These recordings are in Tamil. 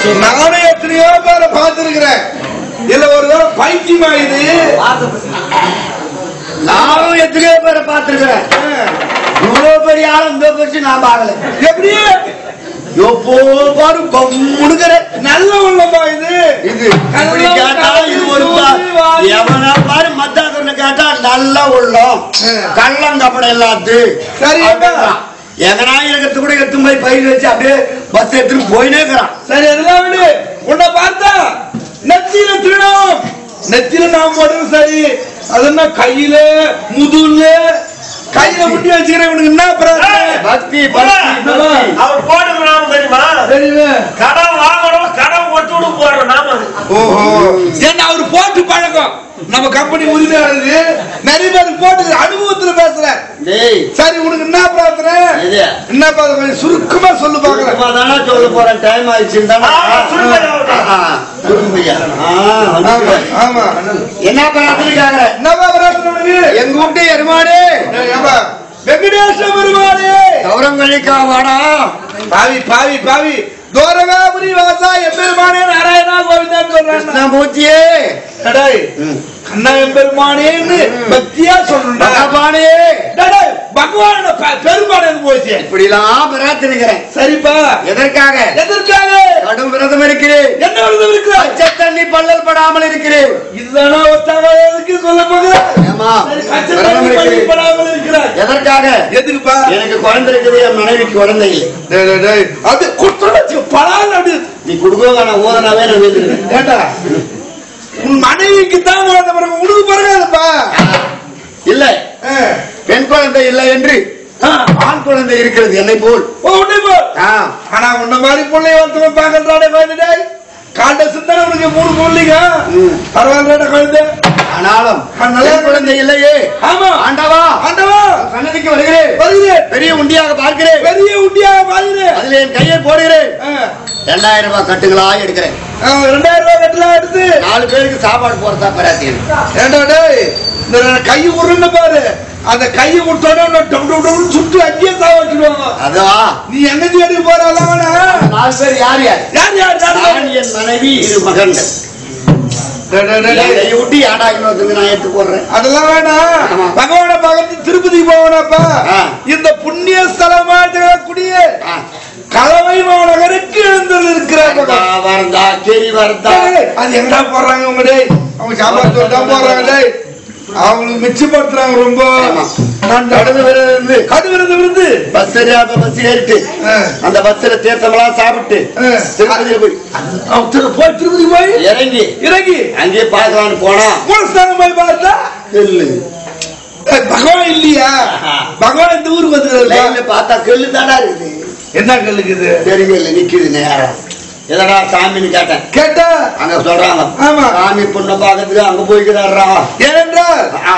நானே எத்தனையோ பேரை பார்த்திருக்கிறேன் இல்ல ஒரு தடவை பைத்தியமா இது நானும் எத்தனையோ பேரை பார்த்திருக்கிறேன் இவ்வளவு பெரிய ஆளும் இந்த பெருசு நான் பார்க்கல எப்படி எப்போ பாரு முடுக்கிற நல்ல உள்ளமா இது இது இப்படி கேட்டா இது ஒரு பா- எவனா பாரு மத்தாக்கன்னு கேட்டா நல்ல உள்ளம் கள்ளம் கப்படம் இல்லாது சரி, அப்பா. எங்கனா இருக்கிறது கூட எடுத்து போய் பயிர் வச்சு அப்படியே பஸ் எடுத்துட்டு போயினே இருக்கிறான் சரி அதெல்லாம் விடு உன்னை பார்த்தா நெத்தியில திருடம் நெத்தியில நான் போடுறது சரி அது என்ன கையில முதுகுல கையில முட்டி வச்சுக்கிறேன் உனக்கு என்ன பிரச்சனை பக்தி பக்தி பக்தி அவர் போடுங்க நாம தெரியுமா தெரியுது கடன் வாங்கணும் கடன் ஒட்டு விட போடுறோம் நாம ஓஹோ ஏன்னா அவர் போட்டு பழக்கம் நம்ம கம்பெனி உரிமையாளருக்கு நிறைய பேர் போட்டு அனுபவத்துல பேசுறேன் டேய் சரி உனக்கு என்ன பிரார்த்தனை இது என்ன பாத்து கொஞ்சம் சுருக்கமா சொல்லு பாக்குறேன் சும்மா தானே சொல்ல போறேன் டைம் ஆயிடுச்சுன்னு தானே ஆ, சுருக்கமா ஆகட்டும். ஆ, ஆ, சுருக்கமையா. ஆ, ஆமா வந்துட்டு. ஆமா என்ன பிரார்த்தனை கேக்குற என்னப்பா பிரார்த்தனை உனக்கு எங்க வீட்டு எருமாடு ஏய், ஏப்பா, வெங்கடேச பெருமாளே கௌரம் கழிக்கா வாடா பாவி பாவி பாவி தோரகாபுரி வாசா எம்பெருமானே நாராயணா கோவிந்தான்னு சொல்றாங்க கிருஷ்ணமூர்த்தியே டேய், கண்ணா எம்பெருமானேன்னு பக்தியா சொல்லணும்டா பகவானே டேய், டேய், பகவான பெ- பெருமானேன்னு போச்சு இப்படிலாம் பிரார்த்தனைக்கிறேன் சரிப்பா எதற்காக எதற்காக கடும் விரதம் இருக்கிறேன் என்ன விரதம் இருக்கிறாய் பச்சை தண்ணி பல்லல் படாமல் இருக்கிறேன் இதுதானா ஒத்தாவா எதுக்கு சொல்ல போகிறேன் ஏமா சரி, பச்சை விரதம் தண்ணி இருக்கிறேன் பள்ளிப்படாமல் இருக்கிறாய் எதற்காக எதுக்குப்பா எனக்கு குழந்தை இருக்குது என் மனைவிக்கு குழந்தை இல்லை டேய், டேய், டேய், அது குற்றச்சி பலால் அப்படி நீ குடுக்க நான் ஓதனாவே நான் வேண்டுகிறேன் ஏண்டா உன் மனைவிக்கு தான் குழந்தை பிறகு உனக்கு பிறகாதுப்பா இல்ல ஆ. பெண் குழந்தை இல்லை என்று ஆ. ஆண் குழந்தை இருக்கிறது என்னை போல் ஓ, உன்னை போல். ஆ, ஆனா உன்ன மாதிரி பிள்ளைய ஒருத்தவன் பாக்கறானே குழந்தை காண்ட சிந்தனை உனக்கு மூணு பிள்ளைங்க ம். பரவாயில்ல குழந்தை ஆனாலும் ஆ, நல்லா பெண் குழந்தை இல்லையே ஆமா ஆண்டவா ஆண்டவா சன்னதிக்கு வருகிறேன் வருகிறேன் பெரிய உண்டியாக பார்க்கிறேன் பெரிய உண்டியாக பாருகிறேன் அதுல என் கையை போடுகிறேன் ஆ. ரெண்டாயிரம் ரூபாய் கட்டுங்களா எடுக்கிறேன் ஆ, ரெண்டாயிரம் ரூபாய் கட்டலாம் எடுத்து நாலு பேருக்கு சாப்பாடு போறதா பராத்தியன் ஏண்டா டேய் இந்த கை உருன்னு பாரு அந்த கையை விட்டோட டம் டம் டம் சுட்டு அங்கேயே சாவச்சிடுவாங்க அதுவா நீ எங்க தேடி போறாலாம் நாலு பேர் யார் யார் யார் யார் யார் நான் என் மனைவி இரு மகன்கள் டேய், டேய், டேய், டேய். கையை விட்டு ஏடா இன்னொருத்தங்க நான் எடுத்து போடுறேன் அதெல்லாம் வேணாம் ஆமா. பகவான பகத்து திருப்பதி போவனப்பா ஆ. இந்த புண்ணிய ஸ்தலமா திகழக்கூடிய ஆ. கலவை மாநகருக்கு எழுந்தல் இருக்கிறார் வரதா வரதா கேரி வரதா அது எங்கடா போடுறாங்க உங்க டேய் அவங்க சாப்பாடு சொல்லிட்டு தான் போடுறாங்க டேய் அவங்களுக்கு மிச்சப்படுத்துறாங்க ரொம்ப ஆமா. நான் கடந்து விருந்து கடுவிருந்து விருந்து பஸ் சரியாக பஸ் ஏறிட்டு ஆ. அந்த பஸ்ல தீர்த்தமெல்லாம் சாப்பிட்டு ஆ. திருப்பதியில போய் அவன் திரு- போய் திருப்பதி போய் இறங்கி இறங்கி அங்கேயே பார்க்கலான்னு போனா மூலஸ்தானம் போய் பார்த்தா கெல்லு ஏய், பகவான் இல்லையா பகவான் இந்த ஊருக்கு வந்துருக்கா லைன்ல பார்த்தா கெல்லு தாடா இருக்குது என்ன கல்லுக்குது தெரியல நிக்குது நேரம் எதடா சாமின்னு கேட்டேன் கேட்டா அங்க சொல்றாங்க ஆமா. சாமி பொண்ணை பார்க்கறதுக்கு அங்க போய்க்கிறாரா ஏனென்றால் ஆ,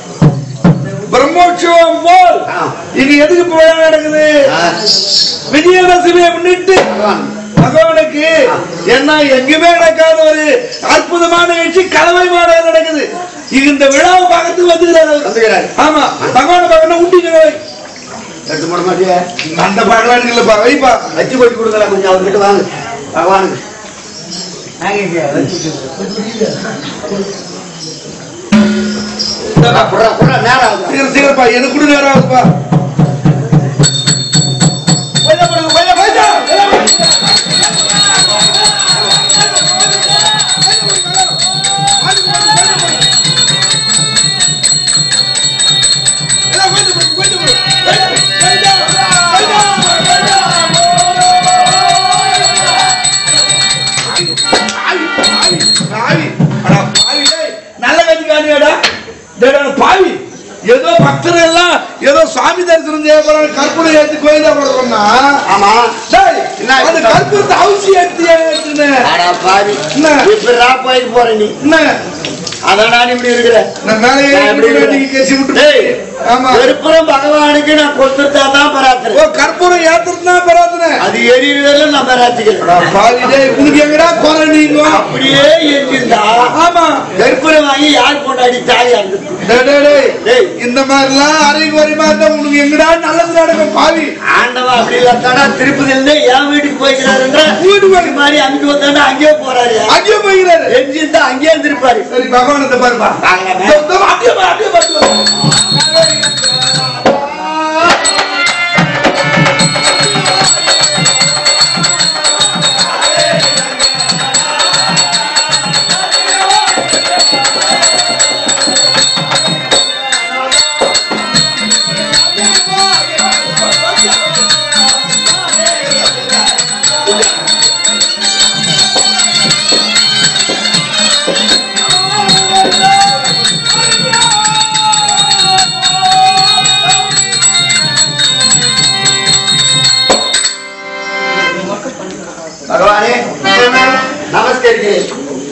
பிரம்மோற்சவம் போல் ஆ. இங்க எதுக்கு போய் நடக்குது ஆ. விஜயதசமியை முன்னிட்டு பகவான். பகவானுக்கு என்ன எங்குமே நடக்காத ஒரு அற்புதமான நிகழ்ச்சி கலவை மாடல் நடக்குது இது இந்த விழாவை பார்க்கறதுக்கு வந்துக்கிறார் அவர். வந்துக்கிறார். ஆமா பகவானை பார்க்கணும் ஊட்டி கலவை எடுத்து போட மாட்டியா அந்த பாடலாம் இல்லப்பா வைப்பா வச்சு போய் கொடுக்கல கொஞ்சம் அவர்கிட்ட வாங்க பகவானுக்கு புறா, புறா, நேரம் ஆகுது. சீக்கிரம் சீக்கிரப்பா எனக்கு கூட நேரம் ஆகுதுப்பா போய்டா, போய்டா, போய்டா, போய்டா. எல்லாம் போய்ட்டு போ, போய்ட்டு போ. போய்டா, போய்டா, போய்டா, போய்டா. பாவி, பாவி, பாவி. அடா, பாவி, டேய். நல்ல கதிக்கானியாடா டேய், டேய், பாவி ஏதோ பக்தர்கள் எல்லாம் ஏதோ சாமி தரிசனம் செய்ய போறாங்க கற்பூரை ஏத்தி கோயில போடுறோம்னா ஆமா டேய், என்ன அந்த ஆயிடுச்சா? கற்பூரத்தை அவசியம் ஏத்தி ஏத்துனே. அடா பாவி என்ன? இப்படிடா போயிட்டு போற நீ என்ன அதான் நான் இப்படி இருக்கிறேன் நான் மேலே நான் ஏறி எப்படி விட்டு இருக்கிறேன்? நீங்க கேசி விட்டு டேய், ஆமா வெறுப்புறம் பகவானுக்கு நான் கொடுத்துட்டா தான் ஓ பராத்திரம் கற்பூரம் ஏத்துறதுனா பராத்தனை அது அது எரியறதுல நம்ம ராத்திக்கிறோம் பாவி டேய் உனக்கு எங்கடா குறை நீங்க அப்படியே எரிஞ்சிருந்தா ஆமா கற்பூரம் வாங்கி யார் கொண்டாடி தாய் அந்த டேய், டேய், டேய். டேய். இந்த மாதிரிலாம் அரைக்கு வரைமா இருந்தா உனக்கு எங்கடா நல்லது நடக்கும் பாவி ஆண்டவா அப்படி இல்லாட்டாடா திருப்பதில இருந்து என் வீட்டுக்கு போய்க்கிறாருன்ற வீட்டுக்கு போய் இது மாதிரி அங்கே வந்தாண்டா அங்கேயே போறாரு அங்கேயே போய்கிறாரு எரிஞ்சிருந்தா அங்கேயே இருந்திருப்பாரு சரி பகவானத்தை பாருப்பா வாங்கலாமே. இதோ, இதோ, அப்படியே பா, அப்படியே பாரு. பகவானே நமஸ்கரிக்கிறேன்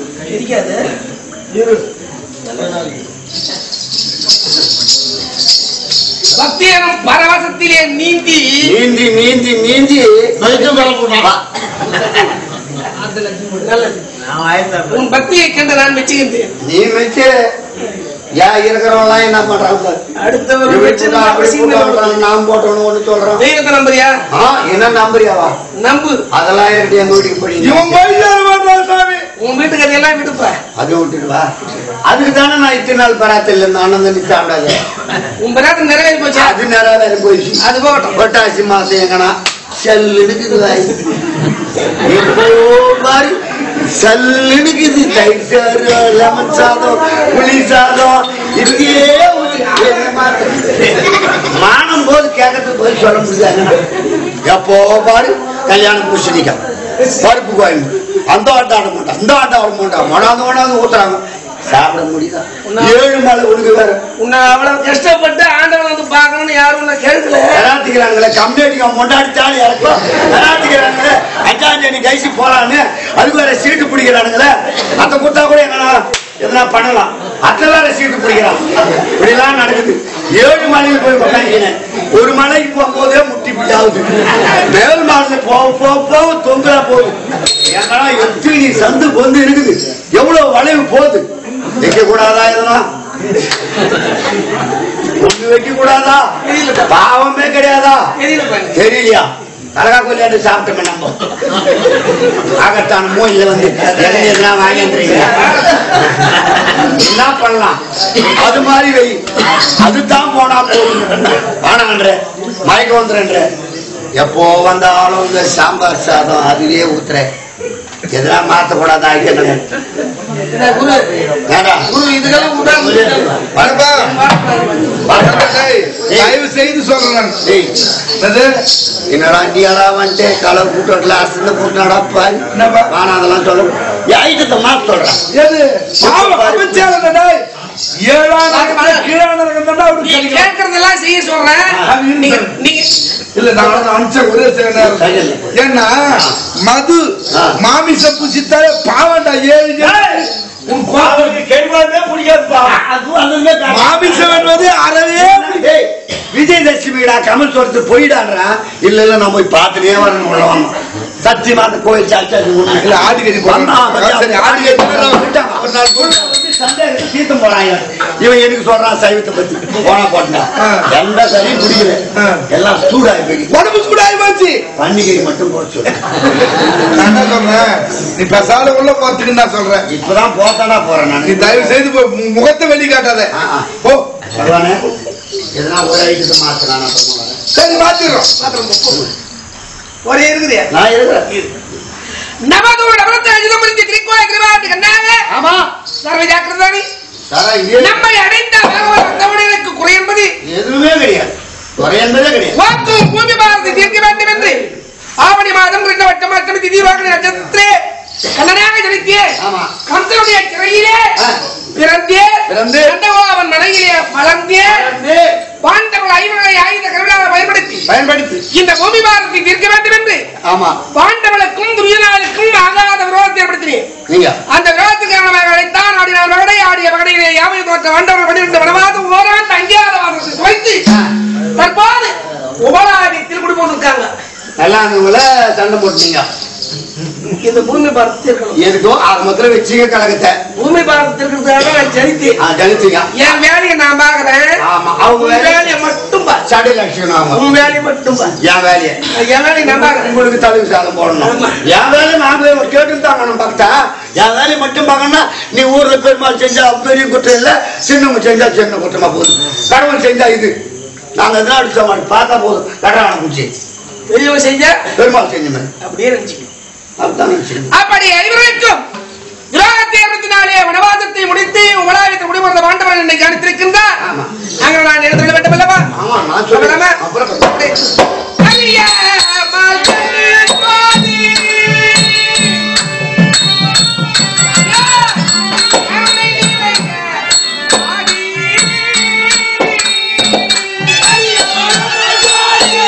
பக்தியனும் பரவசத்திலே நீந்தி நீந்தி நீந்தி நீந்தி வா. நல்லது உன் பக்தியை கண்டு நான் மெச்சுகின்றேன் நீ வச்சு யா இருக்கிறவங்களாம் என்ன பண்றாங்க பாரு. அடுத்தவர் இப்படி மெச்சது போட்டா, அப்படி அவசியம் போட்டா, இல்லை. அவன் நாம் போட்டோன்னு ஒண்ணு சொல்றான் தெய்வத்தை நம்புறியா ஆ, என்ன நம்புறியாவா நம்பு அதெல்லாம் இருக்கு எங்க வீட்டுக்கு போய் இவன் போய்கிறாரு மாட்டான் சாமி உன் வீட்டு கதையெல்லாம் விடுப்ப அது விட்டுட்டு வா அதுக்கு தானே நான் இத்தனை நாள் பராத்தில் இருந்த ஆனந்த சாப்பிடாத உன் பிரார்த்தனை நிறைவேறி போச்சா அது நிறைவேற போயிடுச்சு அது போகட்டும் பொட்டாசி மாசம் எங்கனா சல்லுனுக்குது வாய் எப்போ பாரு சல்லுனுக்குது தயிர் சாதம் லெமன் சாதம் புளி சாதம் இப்படியே ஊத்தி என்ன மாத்தம். மானம் போது கேட்கறதுக்கு போய் சொல்ல முடியாதுங்கண்ணா எப்போ பாரு கல்யாணம் பூசணிக்கா பருப்பு கோயம்பு அந்த ஆட்டம் ஆட மாட்டான் அந்த ஆட்டம் ஆட மாட்டான் மொனாந்து மொனாந்து ஊத்துறாங்க சாப்பிட முடியுதா ஏழு மலை உனக்கு வேற உன்னை அவ்வளவு கஷ்டப்பட்டு ஆண்டவன் வந்து பார்க்கணும்னு யாரும் உன்னை கேட்கல விளாட்டுக்கிறாங்களே கம்யூனிட்டிக்கு முண்டாடித்தாலும் இறக்கும் விளாட்டுக்கிறாங்களே அஞ்சாம் தேதி கைசி போலான்னு அதுக்கு வேற சீட்டு பிடிக்கிறானுங்களே அதை கொடுத்தா கூட என்னன்னா எதனா பண்ணலாம் அத்தை வேற சீட்டு பிடிக்கிறான் இப்படிலாம் நடக்குது ஏழு மலைக்கு போய் உட்காந்துக்கினேன் ஒரு மலைக்கு போகும்போதே முட்டி பிடி ஆகுது மேல் மாசு போக போக போக தொங்குறா போகுது ஏன்னா எத்தனை சந்து பொந்து இருக்குது எவ்வளவு வளைவு போகுது வைக்க கூடாதா எதனா ஒண்ணு வைக்க கூடாதா பாவமே கிடையாதா தெரியல பாருங்க தெரியலையா தலகா கொல்லியாண்டு சாப்பிட்டோமே நம்ம ஆகத்தான மூயில வந்து எல்லாம் வாங்கின்றீங்க என்ன பண்ணலாம் அது மாதிரி வை அதுதான் போனா போதும் வானான்ற மயக்கம் வந்துடுன்ற எப்போ வந்தாலும் இந்த சாம்பார் சாதம் அதுலயே ஊத்துற எதெல்லாம் மாத்தக்கூடாது ஆகிட்டு என்ன குரு குரு இதுக்கெல்லாம் உதாரணம் வரப்பா வரப்பா, டேய், தயவு செய்து சொல்றேன் நான். டேய் என்னது? என்னடா இந்தியாடா வந்துட்டு கலர் கூட்ட கிளாஸ் இருந்து கூட்டினாடா பாய் என்னப்பா? வானா அதெல்லாம் சொல்ல ஐட்டத்தை மாத்த சொல்றேன் எது? பாவம், அமைச்சாளர் டேய். ஏழாம் நரகத்துல கீழான நரகம் தான்டா அவருக்கு நீ கிடைக்கும். கேட்கறதெல்லாம் செய்ய சொல்றேன் அது இருக்கு. நீங்க நீங்க இல்ல நான் வந்து அனுப்பிச்ச ஒரே செகண்ட் சரி. ஏன்னா மது ஆ. மாமிசம் புசித்தாலே பாவண்டா ஏழு ஜென்மம். உன் கோபம் அவனுக்கு கெடுவாதே பிடிக்காதுப்பா மாமிசம் என்பது அறவே டேய், விஜயதசமிடா கமல் சொல்றது போயிடான்றா இல்ல இல்ல நம்ம போய் பார்த்துட்டே வரணும் உள்ள வரணும் சத்தியமா அந்த கோயில் சாச்சாச்சு இல்ல, ஆடிக்கறி போடுறாங்க. சரி, ஆடிக்கறி போடுறாங்க. ஒரு நாள் போடு. சீத்தம் போறான் இவன். இவன் எனக்கு சொல்றான் சைவத்தை பத்தி போனா போட்டா ஆ. எந்த சரியும் குடிக்கல ஆ. எல்லாம் சூடாகி போயிடுச்சு உடம்பு சூடாகி போச்சு பண்டிகை மட்டும் போட சொல்லு நான் என்ன சொல்றேன் நீ பெசால உள்ள போறதுக்கு நான் சொல்றேன் இப்பதான் போத்தாடா போறேன் நான் நீ தயவு செய்து போய் மு- முகத்தை வெளி காட்டாத ஆ, ஆ. ஓ பகவானே எதனா ஒரு ஐட்டத்தை மாத்தினான் அப்புறமா வரேன். சரி மாத்திடுறோம் ஒரே இருக்குதே நான் இருக்கிறேன் நமதோட நவரத்த அஜிதம் முடிஞ்ச கிரிக்கோய கிருபாட்டு கண்ணாக ஆமா சர்வ ஜாக்கிரதானி சாரா இது நம்மை அடைந்த பகவான் வந்தவுடனுக்கு குறை என்பது எதுவுமே கிடையாது குறை என்பதே கிடையாது வாக்கும் பூமி பாரதி தீர்க்க வேண்டும் என்று ஆவணி மாதம் ரெண்டு வட்டம் அஷ்டமி திதி வாகன நட்சத்திரே கண்ணனாக ஜனித்திய ஆமா. கம்சனுடைய சிறையிலே ஆ. பிறந்தே பிறந்து. அவன் மனையிலே வளர்ந்தே பாண்டவர்கள் ஐவர்களை ஆயுத கருவிழாவை பயன்படுத்தி பயன்படுத்தி இந்த பூமி பாரதி தீர்க்க வேண்டும் என்று ஆமா பாண்டவளுக்கும் துரியனாளுக்கும் ஆகாத விரோதத்தை ஏற்படுத்தினேன் நீங்க அந்த விரோதத்து காரணமாக அழைத்தான் ஆடினார் மகனை ஆடிய மகனையிலே யாவை தோற்ற வண்டவர் பன்னிரண்டு வனவாத ஓராண்டு அங்கீகார வாதத்தை குறைத்து தற்போது உபலாயத்தில் குடி போட்டிருக்காங்க நல்லா இருந்தவங்கள சண்டை போட்டீங்க இந்த பூமி பார்த்து இருக்கணும் எதுக்கோ ஆக மொத்தம் வச்சுக்க கழகத்தை பூமி பார்த்து இருக்கிறதுனால நான் ஜெயித்து ஆ, கணிச்சிங்க என் வேலையை நான் பாக்குறேன் ஆமா அவங்க உன் வேலை வேலையை மட்டும் பாரு சடை லட்சணம் அவங்க உன் வேலையை மட்டும் பாரு என் வேலையை என் வேலையை நான் பாக்குறேன் உங்களுக்கு தலைவி சாதம் போடணும் ஆமா. என் வேலையை நாங்களே கேட்டு தாங்க பக்தா என் வேலையை மட்டும் பார்க்கணும்னா நீ ஊர்ல பெருமாள் செஞ்சா பெரிய குற்றம் இல்ல சின்னவங்க செஞ்சா சின்ன குற்றமா போதும் கடவுள் செஞ்சா இது நாங்க எதனா அடிச்ச மாட்டோம் பார்த்தா போதும் கடவுளை பூச்சி பெரியவங்க செஞ்ச பெருமாள் செஞ்ச மாதிரி அப்படியே நினைச்சுக்கணும் அதுதான் நினைச்சுக்கணும். அப்படி ஐவருக்கும் விரோகத்தை இருபத்தினாலே வனவாசத்தை முடித்து உங்களாவிற்கு முடிவுறத ஆண்டவன் என்னை கணித்திருக்கின்றார் ஆமா. அங்கே நான் எடுத்து வேண்டும் அல்லவா ஆமா நான் சொல்றேன் அப்புறமா? அப்புறம் அப்படி. அரிய மகள் கோதி. கருணை நிறைந்த ஆதி. அரிய மகள் கோதி.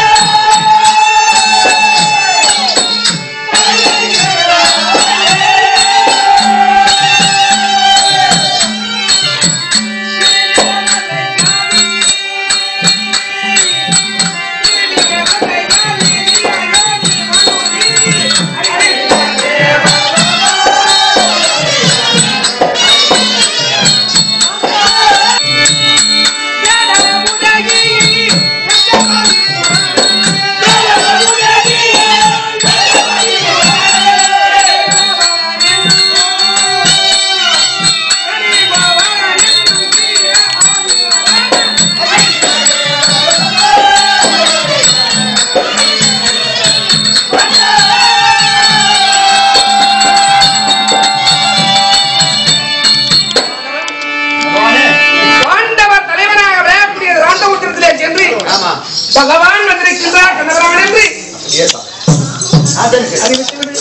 ஆண்டவர் தலைவனாக விளையாடக்கூடிய ராண்டவுத்திரத்திலே சென்று ஆமா பகவான் வந்திருக்கின்றார் கண்ணபுரான் என்று ஏசா. அதான் சரி. அறிவித்து